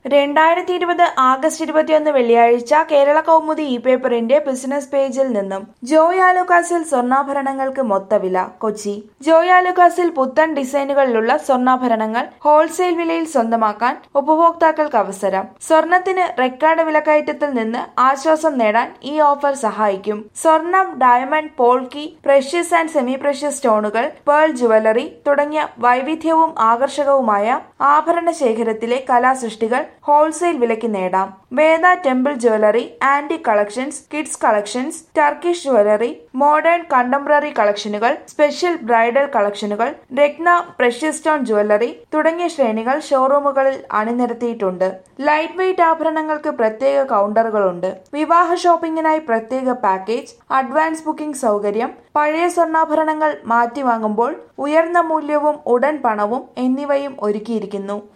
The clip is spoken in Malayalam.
രണ്ടായിരത്തി ഇരുപത് ആഗസ്റ്റ് ഇരുപത്തിയൊന്ന് വെള്ളിയാഴ്ച കേരള കൗമുദി ഇ പേപ്പറിന്റെ ബിസിനസ് പേജിൽ നിന്നും ജോയ് ആലുക്കാസിൽ സ്വർണ്ണാഭരണങ്ങൾക്ക് മൊത്തവില കൊച്ചി ജോയ് ആലുക്കാസിൽ പുത്തൻ ഡിസൈനുകളിലുള്ള സ്വർണ്ണാഭരണങ്ങൾ ഹോൾസെയിൽ വിലയിൽ സ്വന്തമാക്കാൻ ഉപഭോക്താക്കൾക്ക് അവസരം സ്വർണത്തിന് റെക്കോർഡ് വിലക്കയറ്റത്തിൽ നിന്ന് ആശ്വാസം നേടാൻ ഈ ഓഫർ സഹായിക്കും സ്വർണം diamond polki precious and semi precious സ്റ്റോണുകൾ പേൾ ജുവലറി തുടങ്ങിയ വൈവിധ്യവും ആകർഷകവുമായ ആഭരണ ശേഖരത്തിലെ കലാസൃഷ്ടികൾ ഹോൾസെയിൽ വിലയ്ക്ക് നേടാം വേദ ടെമ്പിൾ ജ്വല്ലറി ആന്റി collections kids collections Turkish jewellery modern contemporary കളക്ഷനുകൾ സ്പെഷ്യൽ ബ്രൈഡൽ കളക്ഷനുകൾ രത്ന പ്രഷ്യസ് സ്റ്റോൺ ജ്വല്ലറി തുടങ്ങിയ ശ്രേണികൾ ഷോറൂമുകളിൽ അണിനിരത്തിയിട്ടുണ്ട് ലൈറ്റ് വെയ്റ്റ് ആഭരണങ്ങൾക്ക് പ്രത്യേക കൗണ്ടറുകളുണ്ട് വിവാഹ ഷോപ്പിംഗിനായി പ്രത്യേക പാക്കേജ് അഡ്വാൻസ് ബുക്കിംഗ് സൗകര്യം പഴയ സ്വർണ്ണാഭരണങ്ങൾ മാറ്റി വാങ്ങുമ്പോൾ ഉയർന്ന മൂല്യവും ഉടൻ പണവും എന്നിവയും ഒരുക്കിയിരിക്കുന്നു